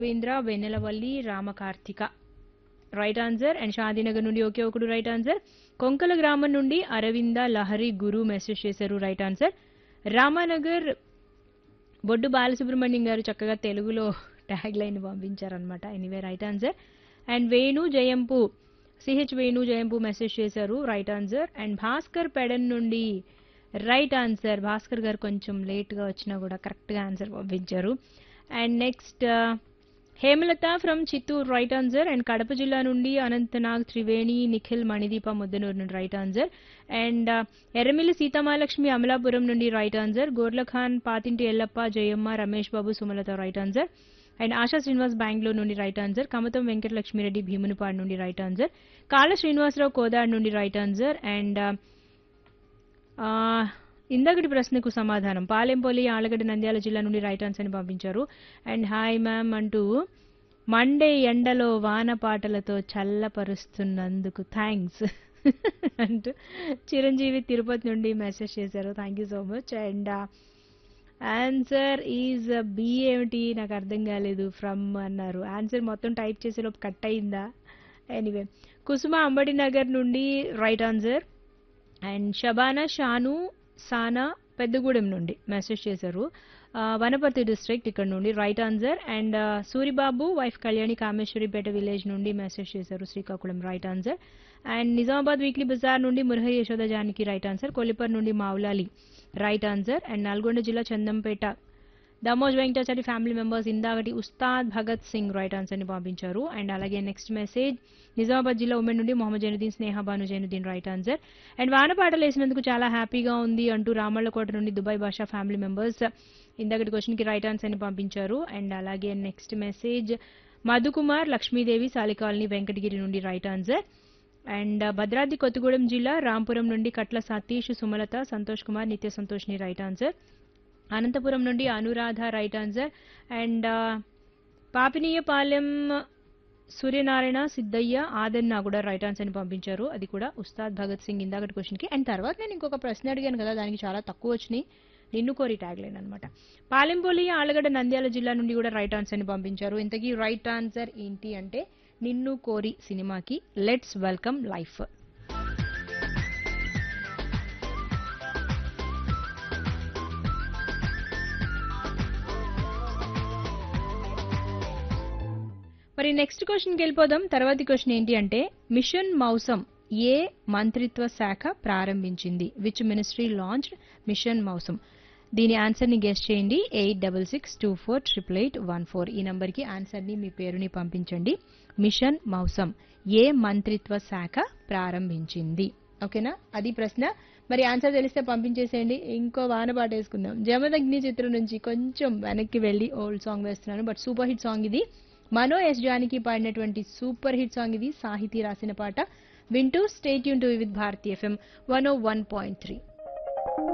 Ravindra Vennelavalli Ramakarthika right answer and Shadinagar నుండి ఒకే ఒకడు రైట్ ఆన్సర్ కొంకల గ్రామం నుండి అరవింద లహరి గురు మెసేజ్ చేశారు రైట్ ఆన్సర్ రామానగర్ బొడ్డు బాలసుబ్రహ్మణ్యం గారు చక్కగా తెలుగులో ట్యాగ్ లైన్ పంపించారనమాట anyway right answer and Venu Jayampu CH Venu Jayampu message చేశారు right answer and Bhaskar Pedana నుండి రైట్ ఆన్సర్ భాస్కర్ గారు కొంచెం లేట్గా వచ్చినా కూడా కరెక్ట్గా ఆన్సర్ పంపించారు and next Hemalatha from Chittoor right answer and Kadapa జిల్లా నుండి అనంతనాగ్ త్రివేణి నిఖిల్ మణిదీప ముద్దనూరు నుండి right answer and Erramilli Seethamahalakshmi Amalapuram నుండి right answer Gorlakhan Pathinti Yellappa Jayamma Ramesh Babu Sumalatha right answer and Asha Srinivas Bengaluru నుండి రైట్ ఆన్సర్ కమతం వెంకటలక్ష్మిరెడ్డి భీమునిపాడు నుండి రైట్ ఆన్సర్ కాళ శ్రీనివాసరావు కోదాడ్ నుండి రైట్ ఆన్సర్ అండ్ ఆ, ఇందాకటి ప్రశ్నకు సమాధానం పాలెంపల్లి ఆలగడ్డ నంద్యాల జిల్లా నుండి రైట్ ఆన్సర్ అని పంపించారు అండ్ హాయ్ మ్యామ్ అంటూ మండే ఎండలో వాన పాటలతో చల్లపరుస్తున్నందుకు థ్యాంక్స్ అంటూ చిరంజీవి తిరుపతి నుండి మెసేజ్ చేశారు thank you so much and answer is B ఏమిటి నాకు అర్థం కాలేదు ఫ్రమ్ అన్నారు ఆన్సర్ మొత్తం టైప్ చేసేలోపు కట్ అయిందా ఎనీవే కుసుమ అంబడి నగర్ నుండి రైట్ ఆన్సర్ అండ్ షబానా షాను సానా పెద్దగూడెం నుండి మెసేజ్ చేశారు ఆ, వనపర్తి డిస్ట్రిక్ట్ ఇక్కడ నుండి right answer and Suribabu wife Kalyani Kameswaripeta village నుండి మెసేజ్ చేశారు Srikakulam right answer and Nizamabad weekly బజార్ నుండి మురహరి యశోద జానకి రైట్ ఆన్సర్ కొల్లిపర్ నుండి Mavulali right answer and Nalgonda జిల్లా చందంపేట దమోజ్ వెంకటాచారి ఫ్యామిలీ మెంబర్స్ ఇందాకటి ఉస్తాద్ భగత్ సింగ్ రైట్ ఆన్సర్ ని పంపించారు అండ్ అలాగే నెక్స్ట్ మెసేజ్ నిజామాబాద్ జిల్లా ఉమెన్ నుండి Mohammad Zainuddin Sneha Banu Zainuddin right answer and వానపాటలు వేసినందుకు చాలా హ్యాపీగా ఉంది అంటూ రామళ్ళకోట నుండి దుబాయ్ భాషా ఫ్యామిలీ మెంబర్స్ ఇందాకటి క్వశ్చన్ కి రైట్ ఆన్సర్ ని పంపించారు అండ్ అలాగే నెక్స్ట్ మెసేజ్ మధుకుమార్ లక్ష్మీదేవి సాలికాలనీ వెంకటగిరి నుండి right answer and Bhadradri Kothagudem జిల్లా రాంపురం నుండి కట్ల సతీష్ సుమలత సంతోష్ కుమార్ నిత్య సంతోష్ని రైట్ ఆన్సర్ అనంతపురం నుండి Anuradha right answer and Papineepalem Suryanarayana Siddaiah Adanna కూడా రైట్ ఆన్సర్ ని పంపించారు అది కూడా ఉస్తాద్ భగత్ సింగ్ ఇందాకటి క్వశ్చన్ కి అండ్ తర్వాత నేను ఇంకొక ప్రశ్న అడిగాను కదా దానికి చాలా తక్కువ వచ్చినాయి నిన్ను కోరి ట్యాగ్ లైన్ అనమాట పాలెంపోలి ఆలగడ్డ నంద్యాల జిల్లా నుండి కూడా రైట్ ఆన్సర్ ని పంపించారు ఇంతకీ రైట్ ఆన్సర్ ఏంటి అంటే నిన్ను కోరి సినిమాకి లెట్స్ వెల్కమ్ లైఫ్ మరి నెక్స్ట్ క్వశ్చన్కి వెళ్ళిపోదాం తర్వాతి క్వశ్చన్ ఏంటి అంటే మిషన్ మౌసం ఏ మంత్రిత్వ శాఖ ప్రారంభించింది which ministry launch mission Mausam దీని ఆన్సర్ని గెస్ట్ చేయండి eight double six two four triple eight one four ఈ నంబర్కి ఆన్సర్ని మీ పేరుని పంపించండి మిషన్ మౌసం ఏ మంత్రిత్వ శాఖ ప్రారంభించింది ఓకేనా అది ప్రశ్న మరి ఆన్సర్ తెలిస్తే పంపించేసేయండి ఇంకో వాన పాట వేసుకుందాం జమదగ్ని చిత్రం నుంచి కొంచెం వెనక్కి వెళ్ళి ఓల్డ్ సాంగ్ వేస్తున్నాను బట్ సూపర్ హిట్ సాంగ్ ఇది మనో ఎస్ జానికి పాడినటువంటి సూపర్ హిట్ సాంగ్ ఇది సాహితీ రాసిన పాట వింటూ స్టేట్ యూన్ to with Bharati FM one O one point three